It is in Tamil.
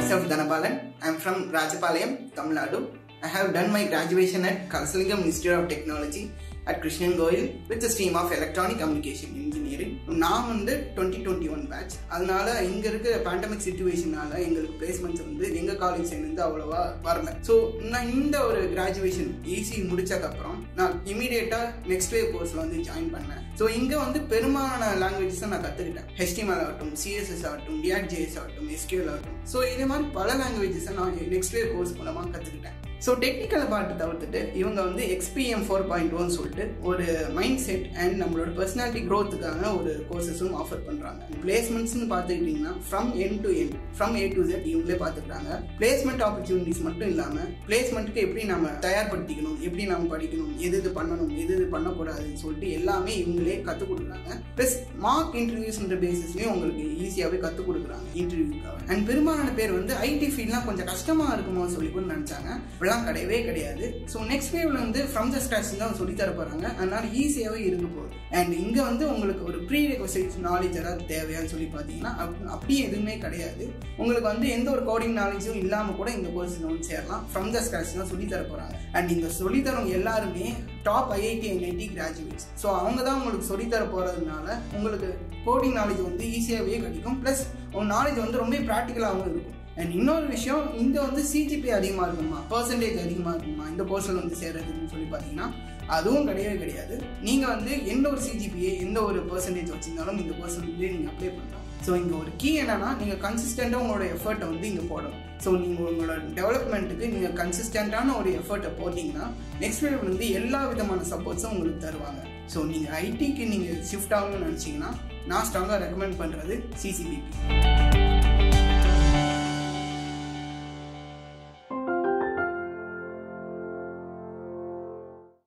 myself Dhanabalan. I'm from Rajapalayam, Tamil Nadu. I have done my graduation at Kalasalingam Institute of Technology at Krishnan Goyal with the stream of Electronic Communication Engineering. நான் வந்து டுவெண்ட்டி டுவெண்ட்டி ஒன் பேட்ச் அதனால இங்க இருக்கிற பேண்டமிக் சுச்சுவேஷனால எங்களுக்கு பிளேஸ்மெண்ட்ஸ் வந்து எங்க காலேஜ் இருந்து அவ்வளவா வரல ஸோ நான் இந்த ஒரு கிராஜுவேஷன் ஈஸி முடிச்சதுக்கப்புறம் நான் இமீடியட்டா நெக்ஸ்ட் வே கோர்ஸ்ல வந்து ஜாயின் பண்ணேன் ஸோ இங்க வந்து பெரும்பாலான லாங்குவேஜஸ் நான் கத்துக்கிட்டேன் HTML ஆகட்டும் சிஎஸ்எஸ் ஆகட்டும் React JS ஆகட்டும் SQL ஆகட்டும் ஸோ இது மாதிரி பல லாங்குவேஜஸை நான் நெக்ஸ்ட் வே கோர்ஸ் மூலமா கத்துக்கிட்டேன் ஸோ டெக்னிக்கல் பார்ட்டு தவிர்த்துட்டு இவங்க வந்து எக்ஸ்பிஎம் ஃபோர் பாயிண்ட் ஒன் சொல்லிட்டு ஒரு மைண்ட் செட் அண்ட் நம்மளோட பர்சனாலிட்டி க்ரோத்துக்கான ஒரு கோர்சஸும் ஆஃபர் பண்ணுறாங்க பிளேஸ்மெண்ட்ஸ்னு பார்த்துக்கிட்டிங்கன்னா from end to end from A to Z இவங்களே பார்த்துக்கிறாங்க பிளேஸ்மெண்ட் ஆப்பர்ச்சுனிட்டிஸ் மட்டும் இல்லாமல் பிளேஸ்மெண்ட்டுக்கு எப்படி நம்ம தயார்படுத்திக்கணும் எப்படி நம்ம படிக்கணும் எது எது பண்ணணும் எது எது பண்ணக்கூடாதுன்னு சொல்லிட்டு எல்லாமே இவங்களே கற்றுக் கொடுக்குறாங்க ப்ளஸ் மார்க் இன்டர்வியூஸ்ன்ற பேசிஸ்லேயும் உங்களுக்கு ஈஸியாகவே கற்றுக் கொடுக்குறாங்க இன்டர்வியூக்காக அண்ட் பெரும்பாலான பேர் வந்து ஐடி ஃபீல்ட்லாம் கொஞ்சம் கஷ்டமாக இருக்குமோ சொல்லி கூட நினச்சாங்க இப்படிலாம் கிடையவே கிடையாது ஸோ நெக்ஸ்ட் வேவ்ல வந்து ஃப்ரம் த ஸ்கிராச் தான் சொல்லி தர போகிறாங்க அதனால ஈஸியாகவே இருக்க போகுது அண்ட் இங்கே வந்து உங்களுக்கு ஒரு ப்ரீ ரெக்வசைட்ஸ் நாலேஜ் ஏதாவது தேவையான்னு சொல்லி பார்த்தீங்கன்னா அப்- அப்படியே எதுவுமே கிடையாது உங்களுக்கு வந்து எந்த ஒரு கோடிங் நாலேஜும் இல்லாமல் கூட இந்த கோர்ஸில் வந்து சேரலாம் ஃப்ரம் த ஸ்கிராச் தான் சொல்லி தர போகிறாங்க அண்ட் இங்கே சொல்லி தரவங்க எல்லாருமே top IIT NIT graduates so அவங்க தான் உங்களுக்கு சொல்லி தர போகிறதுனால உங்களுக்கு கோடிங் நாலேஜ் வந்து ஈஸியாகவே கிடைக்கும் ப்ளஸ் உங்க நாலேஜ் வந்து ரொம்ப ப்ராக்டிக்கலாகவும் இருக்கும் அண்ட் இன்னொரு விஷயம் இங்கே வந்து சிஜிபி அதிகமாக இருக்குமா பர்சன்டேஜ் அதிகமாக இருக்குமா இந்த கோர்ஸில் வந்து சேர்றதுன்னு சொல்லி பார்த்தீங்கன்னா அதுவும் கிடையவே கிடையாது நீங்கள் வந்து எந்த ஒரு சிஜிபிஏ எந்த ஒரு பர்சன்டேஜ் வச்சிருந்தாலும் இந்த கோர்ஸ் வந்து நீங்கள் அப்ளை பண்ணலாம் ஸோ இங்கே ஒரு கீ என்னன்னா நீங்கள் கன்சிஸ்டண்ட்டாக உங்களோட எஃபர்ட்டை வந்து இங்கே போடணும் ஸோ நீங்கள் உங்களோட டெவலப்மெண்ட்டுக்கு நீங்கள் கன்சிஸ்டண்ட்டான ஒரு எஃபர்ட்டை போட்டிங்கன்னா நெக்ஸ்ட் வேவ் வந்து எல்லா விதமான சப்போர்ட்ஸும் உங்களுக்கு தருவாங்க ஸோ நீங்கள் ஐடிக்கு நீங்கள் ஷிஃப்ட் ஆகணும்னு நினச்சிங்கன்னா நான் ஸ்ட்ராங்காக ரெக்கமெண்ட் பண்ணுறது சிசிபிபி